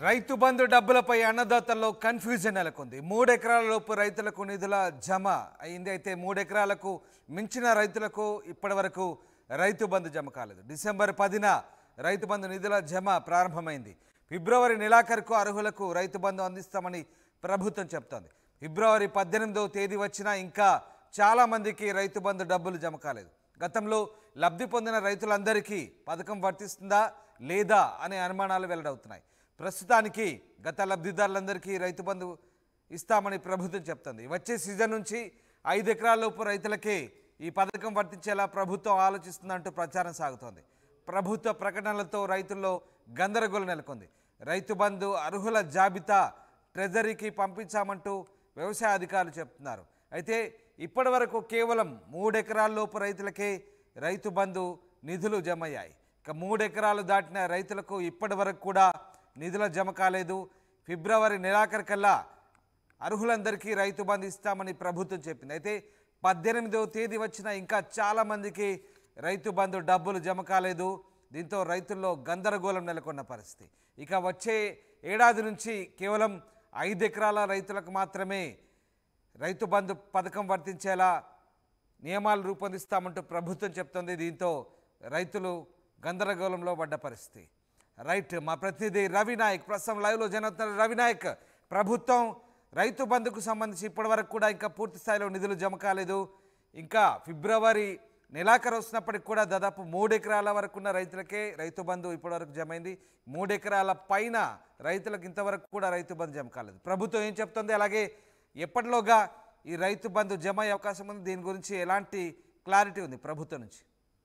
రైతు బంధు డబ్బులపై అన్నదాతల్లో కన్ఫ్యూజన్ నెలకొంది మూడు ఎకరాల లోపు రైతులకు నిధుల జమ అయింది అయితే మూడు ఎకరాలకు మించిన రైతులకు ఇప్పటి వరకు రైతు బంధు జమ కాలేదు డిసెంబర్ పదిన రైతు బంధు నిధుల జమ ప్రారంభమైంది ఫిబ్రవరి నెలాఖరుకు అర్హులకు రైతు బంధు అందిస్తామని ప్రభుత్వం చెప్తోంది ఫిబ్రవరి పద్దెనిమిదవ తేదీ వచ్చినా ఇంకా చాలా మందికి రైతు బంధు డబ్బులు జమ కాలేదు గతంలో లబ్ధి పొందిన రైతులందరికీ పథకం వర్తిస్తుందా లేదా అనే అనుమానాలు వెల్లడవుతున్నాయి ప్రస్తుతానికి గత లబ్ధిదారులందరికీ రైతు బంధు ఇస్తామని ప్రభుత్వం చెప్తుంది వచ్చే సీజన్ నుంచి ఐదు ఎకరాల లోపు రైతులకే ఈ పథకం వర్తించేలా ప్రభుత్వం ఆలోచిస్తుందంటూ ప్రచారం సాగుతోంది ప్రభుత్వ ప్రకటనలతో రైతుల్లో గందరగోళం నెలకొంది రైతు బంధు అర్హుల జాబితా ట్రెజరీకి పంపించామంటూ వ్యవసాయ అధికారులు చెప్తున్నారు అయితే ఇప్పటి వరకు కేవలం మూడు ఎకరాల లోపు రైతులకే రైతు బంధు నిధులు జమ అయ్యాయి ఇక మూడు ఎకరాలు దాటిన రైతులకు ఇప్పటి వరకు కూడా నిధుల జమ కాలేదు ఫిబ్రవరి నెలాఖరికల్లా అర్హులందరికీ రైతు బంధు ఇస్తామని ప్రభుత్వం చెప్పింది అయితే పద్దెనిమిదవ తేదీ వచ్చిన ఇంకా చాలామందికి రైతు బంధు డబ్బులు జమ కాలేదు దీంతో రైతుల్లో గందరగోళం నెలకొన్న పరిస్థితి ఇక వచ్చే ఏడాది నుంచి కేవలం ఐదు ఎకరాల రైతులకు మాత్రమే రైతు బంధు పథకం వర్తించేలా నియమాలు రూపొందిస్తామంటూ ప్రభుత్వం చెప్తోంది దీంతో రైతులు గందరగోళంలో పడ్డ పరిస్థితి రైట్ మా ప్రతినిధి రవి నాయక్ ప్రస్తుతం లైవ్లో జరుగుతున్న రవి నాయక్ ప్రభుత్వం రైతు బంధుకు సంబంధించి ఇప్పటివరకు కూడా ఇంకా పూర్తి స్థాయిలో నిధులు జమ కాలేదు ఇంకా ఫిబ్రవరి నెలాఖరు వస్తున్నప్పటికి కూడా దాదాపు మూడు ఎకరాల వరకు ఉన్న రైతులకే రైతు బంధు ఇప్పటివరకు జమ అయింది మూడు ఎకరాల పైన రైతులకు ఇంతవరకు కూడా రైతు బంధు జమ కాలేదు ప్రభుత్వం ఏం చెప్తుంది అలాగే ఎప్పటిలోగా ఈ రైతు బంధు జమ అయ్యే అవకాశం ఉంది దీని గురించి ఎలాంటి క్లారిటీ ఉంది ప్రభుత్వం నుంచి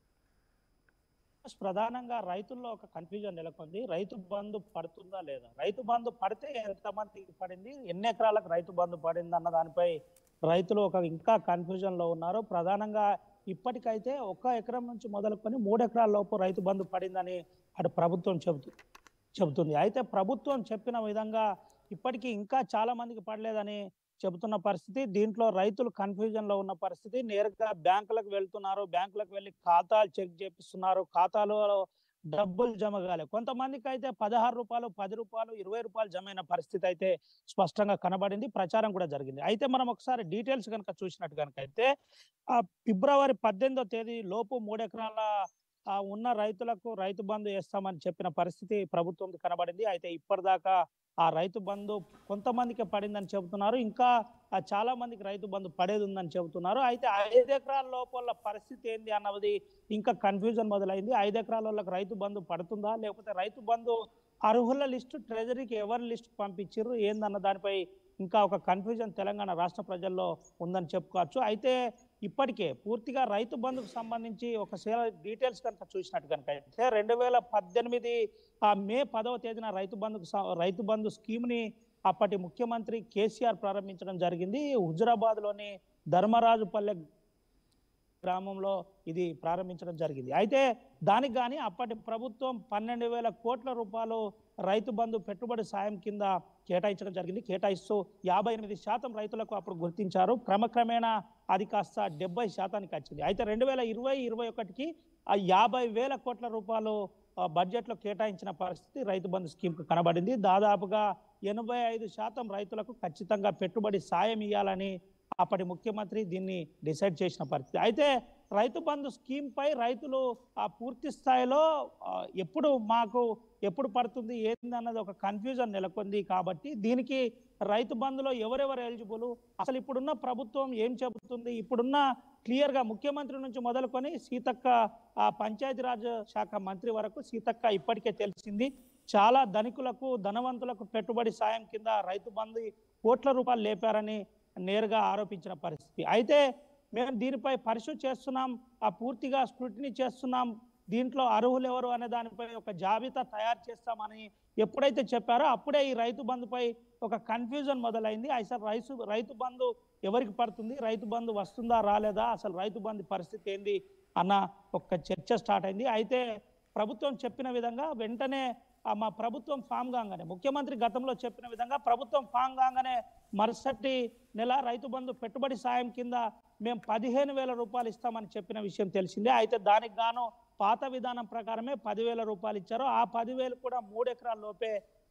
ప్రధానంగా రైతుల్లో ఒక కన్ఫ్యూజన్ నెలకొంది రైతు బంధు పడుతుందా లేదా రైతు బంధు పడితే ఎంతమందికి పడింది ఎన్ని ఎకరాలకు రైతు బంధు పడింది అన్న దానిపై రైతులు ఒక ఇంకా కన్ఫ్యూజన్ లో ఉన్నారు ప్రధానంగా ఇప్పటికైతే ఒక ఎకరం నుంచి మొదలుకొని మూడు ఎకరాల లోపు రైతు బంధు పడిందని అటు ప్రభుత్వం చెబుతూ చెబుతుంది అయితే ప్రభుత్వం చెప్పిన విధంగా ఇప్పటికీ ఇంకా చాలా మందికి పడలేదని చెబుతున్న పరిస్థితి దీంట్లో రైతులు కన్ఫ్యూజన్ లో ఉన్న పరిస్థితి నేరుగా బ్యాంకులకు వెళ్తున్నారు బ్యాంకులకు వెళ్ళి ఖాతాలు చెక్ చేపిస్తున్నారు ఖాతాలో డబ్బులు జమ కాలే కొంతమందికి అయితే పదహారు రూపాయలు పది రూపాయలు ఇరవై రూపాయలు జమ అయిన పరిస్థితి అయితే స్పష్టంగా కనబడింది ప్రచారం కూడా జరిగింది అయితే మనం ఒకసారి డీటెయిల్స్ కనుక చూసినట్టు కనుక అయితే ఆ ఫిబ్రవరి పద్దెనిమిదో తేదీ లోపు మూడు ఎకరాల ఆ, ఉన్న రైతులకు రైతు బంధు వేస్తామని చెప్పిన పరిస్థితి ప్రభుత్వం కనబడింది అయితే ఇప్పటిదాకా ఆ రైతు బంధు కొంతమందికి పడిందని చెబుతున్నారు ఇంకా ఆ చాలా మందికి రైతు బంధు పడేది ఉందని చెబుతున్నారు అయితే ఐదు ఎకరాల లోపల పరిస్థితి ఏంది అన్నది ఇంకా కన్ఫ్యూజన్ మొదలైంది ఐదు ఎకరాల వాళ్ళకి రైతు బంధు పడుతుందా లేకపోతే రైతు బంధు అర్హుల లిస్టు ట్రెజరీకి ఎవరి లిస్ట్ పంపించారు ఏందన్న దానిపై ఇంకా ఒక కన్ఫ్యూజన్ తెలంగాణ రాష్ట్ర ప్రజల్లో ఉందని చెప్పుకోవచ్చు అయితే ఇప్పటికే పూర్తిగా రైతు బంధుకు సంబంధించి ఒక డీటెయిల్స్ కనుక చూసినట్టు కనుక అయితే రెండు వేల పద్దెనిమిది ఆ మే పదవ తేదీన రైతు బంధుకు స- రైతు బంధు స్కీమ్ని అప్పటి ముఖ్యమంత్రి కేసీఆర్ ప్రారంభించడం జరిగింది హుజురాబాద్లోని ధర్మరాజుపల్లె గ్రామంలో ఇది ప్రారంభించడం జరిగింది అయితే దానికి కానీ అప్పటి ప్రభుత్వం పన్నెండు వేల కోట్ల రూపాయలు రైతు బంధు పెట్టుబడి సాయం కింద కేటాయించడం జరిగింది కేటాయిస్తూ యాభై ఎనిమిది శాతం రైతులకు అప్పుడు గుర్తించారు క్రమక్రమేణా అది కాస్త డెబ్బై శాతానికి వచ్చింది అయితే రెండు వేల ఇరవై ఇరవై ఒకటికి ఆ యాభై వేల కోట్ల రూపాయలు ఆ, బడ్జెట్లో కేటాయించిన పరిస్థితి రైతు బంధు స్కీమ్కు కనబడింది దాదాపుగా ఎనభై ఐదు శాతం రైతులకు ఖచ్చితంగా పెట్టుబడి సాయం ఇవ్వాలని అప్పటి ముఖ్యమంత్రి దీన్ని డిసైడ్ చేసిన పరిస్థితి అయితే రైతు బంధు స్కీమ్ పై రైతులు ఆ పూర్తి స్థాయిలో ఆ, ఎప్పుడు మాకు ఎప్పుడు పడుతుంది ఏంది అన్నది ఒక కన్ఫ్యూజన్ నెలకొంది కాబట్టి దీనికి రైతు బంధులో ఎవరెవరు ఎలిజిబుల్ అసలు ఇప్పుడున్న ప్రభుత్వం ఏం చెబుతుంది ఇప్పుడున్న క్లియర్ గా ముఖ్యమంత్రి నుంచి మొదలుకొని సీతక్క ఆ పంచాయతీరాజ్ శాఖ మంత్రి వరకు సీతక్క ఇప్పటికే తెలిసింది చాలా ధనికులకు ధనవంతులకు పెట్టుబడి సాయం కింద రైతు బంధు కోట్ల రూపాయలు లేపారని నేరుగా ఆరోపించిన పరిస్థితి అయితే మేము దీనిపై పరిశు చేస్తున్నాం ఆ పూర్తిగా స్క్రూటినీ చేస్తున్నాం దీంట్లో అర్హులు ఎవరు అనే దానిపై ఒక జాబితా తయారు చేస్తామని ఎప్పుడైతే చెప్పారో అప్పుడే ఈ రైతు బంధుపై ఒక కన్ఫ్యూజన్ మొదలైంది అసలు రైతు రైతు బంధు ఎవరికి పడుతుంది రైతు బంధు వస్తుందా రాలేదా అసలు రైతు బంధు పరిస్థితి ఏంది అన్న ఒక చర్చ స్టార్ట్ అయింది అయితే ప్రభుత్వం చెప్పిన విధంగా వెంటనే ఆ మా ప్రభుత్వం ఫామ్ కాగానే ముఖ్యమంత్రి గతంలో చెప్పిన విధంగా ప్రభుత్వం ఫామ్ కాగానే మరుసటి నెల రైతు బంధు పెట్టుబడి సాయం కింద మేము పదిహేను వేల రూపాయలు ఇస్తామని చెప్పిన విషయం తెలిసిందే అయితే దానికి గాను పాత విధానం ప్రకారమే పదివేల రూపాయలు ఇచ్చారు ఆ పదివేలు కూడా మూడు ఎకరాల లోపే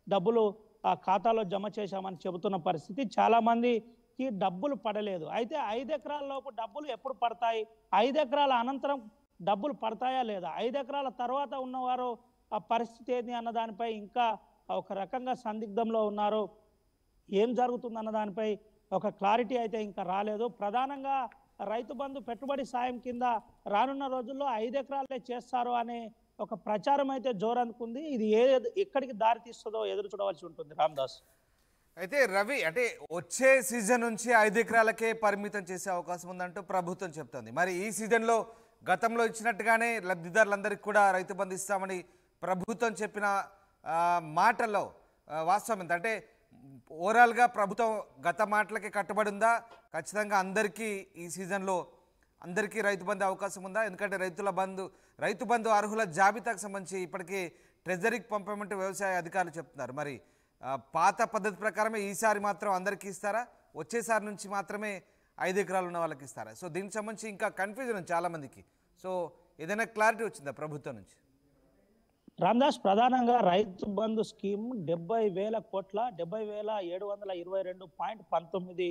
డబ్బులు ఆ ఖాతాలో జమ చేశామని చెబుతున్న పరిస్థితి చాలా మందికి డబ్బులు పడలేదు అయితే ఐదు ఎకరాల లోపు డబ్బులు ఎప్పుడు పడతాయి ఐదు ఎకరాల అనంతరం డబ్బులు పడతాయా లేదా ఐదు ఎకరాల తర్వాత ఉన్నవారు ఆ పరిస్థితి ఏంది అన్న దానిపై ఇంకా ఒక రకంగా సందిగ్ధంలో ఉన్నారు ఏం జరుగుతుందన్న దానిపై ఒక క్లారిటీ అయితే ఇంకా రాలేదు ప్రధానంగా రైతు బంధు పెట్టుబడి సాయం కింద రానున్న రోజుల్లో ఐదు ఎకరాలే చేస్తారు అనే ఒక ప్రచారం అయితే జోరందుకుంది ఇది ఏ ఎక్కడికి దారి తీస్తుందో ఎదురు చూడవలసి ఉంటుంది రామ్దాస్ అయితే రవి అంటే వచ్చే సీజన్ నుంచి ఐదు ఎకరాలకే పరిమితం చేసే అవకాశం ఉందంటూ ప్రభుత్వం చెప్తోంది మరి ఈ సీజన్లో గతంలో ఇచ్చినట్టుగానే లబ్ధిదారులందరికీ కూడా రైతు బంధు ఇస్తామని ప్రభుత్వం చెప్పిన ఆ, మాటల్లో ఆ, వాస్తవం ఎంత అంటే ఓవరాల్గా ప్రభుత్వం గత మాటలకి కట్టుబడి ఉందా ఖచ్చితంగా అందరికీ ఈ సీజన్లో అందరికీ రైతు బంధు అవకాశం ఉందా ఎందుకంటే రైతుల బంధు రైతు బంధు అర్హుల జాబితాకు సంబంధించి ఇప్పటికీ ట్రెజరీకి పంపమంటూ వ్యవసాయ అధికారులు చెప్తున్నారు మరి ఆ, పాత పద్ధతి ప్రకారమే ఈసారి మాత్రం అందరికీ ఇస్తారా వచ్చేసారి నుంచి మాత్రమే ఐదు ఎకరాలు ఉన్న వాళ్ళకి ఇస్తారా సో దీనికి సంబంధించి ఇంకా కన్ఫ్యూజన్ ఉంది చాలామందికి సో ఏదైనా క్లారిటీ వచ్చిందా ప్రభుత్వం నుంచి రామ్దాస్ ప్రధానంగా రైతు బంధు స్కీమ్ డెబ్బై వేల కోట్ల డెబ్బై వేల ఏడు వందల ఇరవై రెండు పాయింట్ పంతొమ్మిది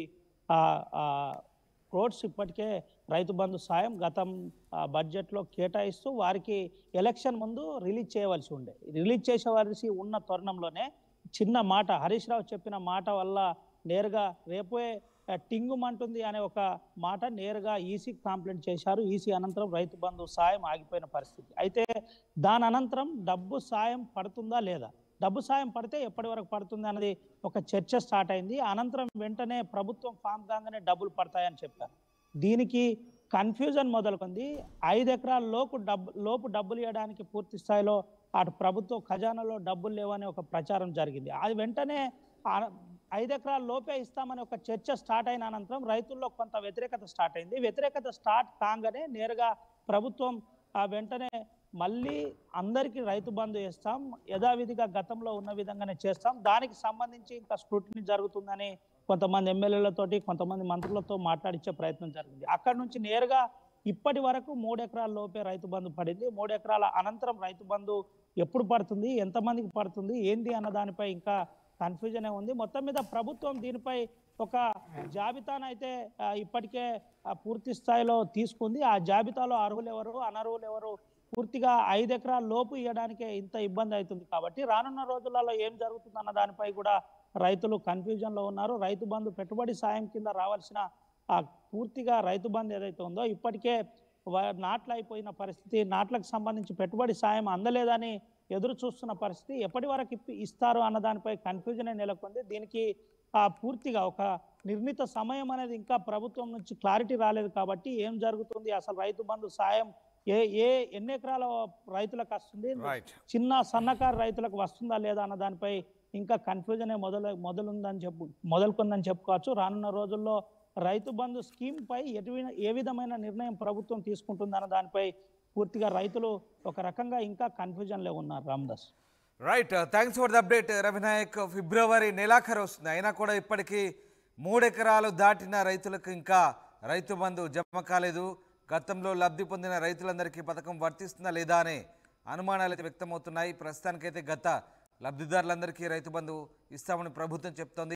క్రోడ్స్ ఇప్పటికే రైతు బంధు సాయం గతం ఆ, బడ్జెట్లో కేటాయిస్తూ వారికి ఎలక్షన్ ముందు రిలీజ్ చేయవలసి ఉండే రిలీజ్ చేసేవలసి ఉన్న తరుణంలోనే చిన్న మాట హరీష్ రావు చెప్పిన మాట వల్ల నేరుగా రేపే ఆ, టింగుమంటుంది అనే ఒక మాట నేరుగా ఈసీకి కంప్లైంట్ చేశారు ఈసీ అనంతరం రైతు బంధు సాయం ఆగిపోయిన పరిస్థితి అయితే దాని అనంతరం డబ్బు సాయం పడుతుందా లేదా డబ్బు సాయం పడితే ఎప్పటి వరకు పడుతుంది అన్నది ఒక చర్చ స్టార్ట్ అయింది అనంతరం వెంటనే ప్రభుత్వం ఫామ్ కాగానే డబ్బులు పడతాయని చెప్పారు దీనికి కన్ఫ్యూజన్ మొదలుకుంది ఐదు ఎకరాల లోపు డబ్బు లోపు డబ్బులు ఇవ్వడానికి పూర్తి స్థాయిలో అటు ప్రభుత్వ ఖజానాలో డబ్బులు లేవనే ఒక ప్రచారం జరిగింది అది వెంటనే ఆ- ఐదు ఎకరాల లోపే ఇస్తామని ఒక చర్చ స్టార్ట్ అయిన అనంతరం రైతుల్లో కొంత వ్యతిరేకత స్టార్ట్ అయింది వ్యతిరేకత స్టార్ట్ కాగానే నేరుగా ప్రభుత్వం ఆ వెంటనే మళ్ళీ అందరికీ రైతు బంధు ఇస్తాం యథావిధిగా గతంలో ఉన్న విధంగానే చేస్తాం దానికి సంబంధించి ఇంకా స్క్రూటినీ జరుగుతుందని కొంతమంది ఎమ్మెల్యేలతోటి కొంతమంది మంత్రులతో మాట్లాడించే ప్రయత్నం జరిగింది అక్కడ నుంచి నేరుగా ఇప్పటి వరకు మూడు ఎకరాల లోపే రైతు బంధు పడింది మూడు ఎకరాల అనంతరం రైతు బంధు ఎప్పుడు పడుతుంది ఎంతమందికి పడుతుంది ఏంది అన్న దానిపై ఇంకా కన్ఫ్యూజన్ ఉంది మొత్తం మీద ప్రభుత్వం దీనిపై ఒక జాబితాను అయితే ఆ, ఇప్పటికే ఆ, పూర్తి స్థాయిలో తీసుకుంది ఆ జాబితాలో అర్హులు ఎవరు అనర్హులు ఎవరు పూర్తిగా ఐదు ఎకరాల లోపు ఇవ్వడానికే ఇంత ఇబ్బంది అవుతుంది కాబట్టి రానున్న రోజులలో ఏం జరుగుతుంది అన్న దానిపై కూడా రైతులు కన్ఫ్యూజన్ లో ఉన్నారు రైతు బంధు పెట్టుబడి సాయం కింద రావాల్సిన ఆ పూర్తిగా రైతు బంధు ఏదైతే ఉందో ఇప్పటికే వ- నాట్లు అయిపోయిన పరిస్థితి నాట్లకు సంబంధించి పెట్టుబడి సాయం అందలేదని ఎదురు చూస్తున్న పరిస్థితి ఎప్పటి వరకు ఇప్పి- ఇస్తారు అన్న దానిపై కన్ఫ్యూజన్ నెలకొంది దీనికి ఆ పూర్తిగా ఒక నిర్ణీత సమయం అనేది ఇంకా ప్రభుత్వం నుంచి క్లారిటీ రాలేదు కాబట్టి ఏం జరుగుతుంది అసలు రైతు బంధు సాయం ఏ ఏ ఎన్ని ఎకరాల రైతులకు వస్తుంది రైట్ చిన్న సన్నకారు రైతులకు వస్తుందా లేదా అన్న దానిపై ఇంకా కన్ఫ్యూజన్ మొదలు మొదలుందని చెప్పు మొదలుకుందని చెప్పుకోవచ్చు రానున్న రోజుల్లో రైతు బంధు స్కీమ్ పై ఎటువైన ఏ విధమైన నిర్ణయం ప్రభుత్వం తీసుకుంటుందన్న దానిపై పూర్తిగా రైతులు ఒక రకంగా ఇంకా కన్ఫ్యూజన్లో ఉన్నారు Ramdas right thanks for the update Ravi Nayak ఫిబ్రవరి నెలాఖరు వస్తుంది అయినా కూడా ఇప్పటికీ మూడు ఎకరాలు దాటిన రైతులకు ఇంకా రైతు బంధు జమ కాలేదు గతంలో లబ్ధి పొందిన రైతులందరికీ పథకం వర్తిస్తుందా లేదా అనే అనుమానాలు అయితే వ్యక్తమవుతున్నాయి ప్రస్తుతానికైతే గత లబ్ధిదారులందరికీ రైతు బంధు ఇస్తామని ప్రభుత్వం చెప్తోంది